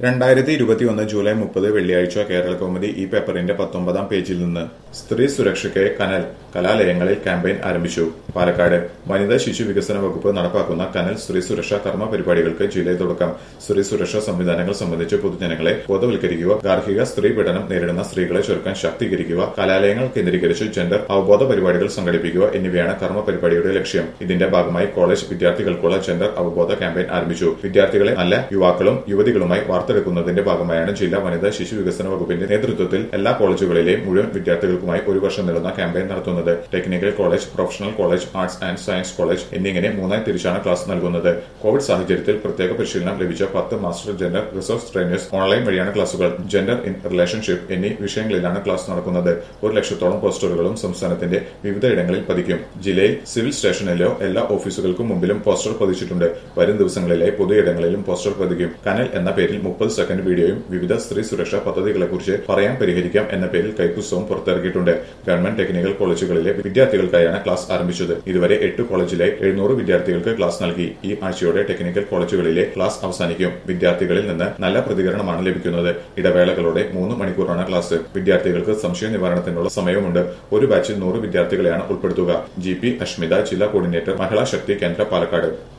രണ്ടായിരത്തി ഇരുപത്തിയൊന്ന് ജൂലൈ മുപ്പത് വെള്ളിയാഴ്ച കേരള കൗമുദി ഈ പേപ്പറിന്റെ പത്തൊമ്പതാം പേജിൽ നിന്ന് സ്ത്രീ സുരക്ഷയ്ക്ക് കനൽ കലാലയങ്ങളിൽ ക്യാമ്പയിൻ ആരംഭിച്ചു പാലക്കാട് വനിതാ ശിശു വികസന വകുപ്പ് നടപ്പാക്കുന്ന കനൽ സ്ത്രീ സുരക്ഷാ കർമ്മ പരിപാടികൾക്ക് ജില്ലയിൽ തുടക്കം സ്ത്രീ സുരക്ഷാ സംവിധാനങ്ങൾ സംബന്ധിച്ച് പൊതുജനങ്ങളെ ബോധവൽക്കരിക്കുക ഗാർഹിക സ്ത്രീ പീഡനം നേരിടുന്ന സ്ത്രീകളെ ചെറുക്കാൻ ശാക്തീകരിക്കുക കലാലയങ്ങൾ കേന്ദ്രീകരിച്ച് ജെൻഡർ അവബോധ പരിപാടികൾ സംഘടിപ്പിക്കുക എന്നിവയാണ് കർമ്മ പരിപാടിയുടെ ലക്ഷ്യം ഇതിന്റെ ഭാഗമായി കോളേജ് വിദ്യാർത്ഥികൾക്കുള്ള ജെൻഡർ അവബോധ ക്യാമ്പയിൻ ആരംഭിച്ചു വിദ്യാർത്ഥികളെ നല്ല യുവാക്കളും യുവതികളുമായി വാർത്തെടുക്കുന്നതിന്റെ ഭാഗമായാണ് ജില്ലാ വനിതാ ശിശു വികസന വകുപ്പിന്റെ നേതൃത്വത്തിൽ എല്ലാ കോളേജുകളിലെയും മുഴുവൻ വിദ്യാർത്ഥികൾക്കുമായി ഒരു വർഷം നീളുന്ന ക്യാമ്പയിൻ നടത്തുന്നത് technical college professional college arts and science college എന്നിങ്ങനെ മൂന്നായി തിരിച്ചാണ് ക്ലാസ് നൽകുന്നത് കോവിഡ് സാഹചര്യത്തിൽ പ്രത്യേക പരിശീലനം ലഭിച്ച പത്ത് master gender resource trainers online വഴിയാണ് ക്ലാസുകൾ ജെൻഡർ ഇൻ റിലേഷൻഷിപ്പ് എന്നീ വിഷയങ്ങളിലാണ് ക്ലാസ് നടക്കുന്നത് ഒരു ലക്ഷത്തോളം പോസ്റ്ററുകളും സംസ്ഥാനത്തിന്റെ വിവിധ ഇടങ്ങളിൽ പതിക്കും ജില്ലയിൽ സിവിൽ സ്റ്റേഷനിലോ എല്ലാ ഓഫീസുകൾക്കും മുമ്പിലും പോസ്റ്റർ പതിച്ചിട്ടുണ്ട് വരും ദിവസങ്ങളിലെ പൊതുയിടങ്ങളിലും പോസ്റ്റർ പതിക്കും കനൽ എന്ന പേരിൽ മുപ്പത് സെക്കൻഡ് വീഡിയോയും വിവിധ സ്ത്രീ സുരക്ഷാ പദ്ധതികളെക്കുറിച്ച് പറയാൻ പരിഹരിക്കാം എന്ന പേരിൽ കൈപ്പുസ്തകവും പുറത്തിറക്കിയിട്ടുണ്ട് ഗവൺമെന്റ് ടെക്നിക്കൽ കോളേജുകളിലെ വിദ്യാർത്ഥികൾക്കായാണ് ക്ലാസ് ആരംഭിച്ചത് ഇതുവരെ എട്ട് കോളേജിലെ എഴുന്നൂറ് വിദ്യാർത്ഥികൾക്ക് ക്ലാസ് നൽകി ഈ ആഴ്ചയോടെ ടെക്നിക്കൽ കോളേജുകളിലെ ക്ലാസ് അവസാനിക്കും വിദ്യാർത്ഥികളിൽ നിന്ന് നല്ല പ്രതികരണമാണ് ലഭിക്കുന്നത് ഇടവേളകളോടെ മൂന്ന് മണിക്കൂറാണ് ക്ലാസ് വിദ്യാർത്ഥികൾക്ക് സംശയ നിവാരണത്തിനുള്ള സമയമുണ്ട് ഒരു ബാച്ചിൽ നൂറ് വിദ്യാർത്ഥികളെയാണ് ഉൾപ്പെടുത്തുക ജി പി അഷ്മിത ജില്ലാ കോർഡിനേറ്റർ മഹിളാ ശക്തി കേന്ദ്ര പാലക്കാട്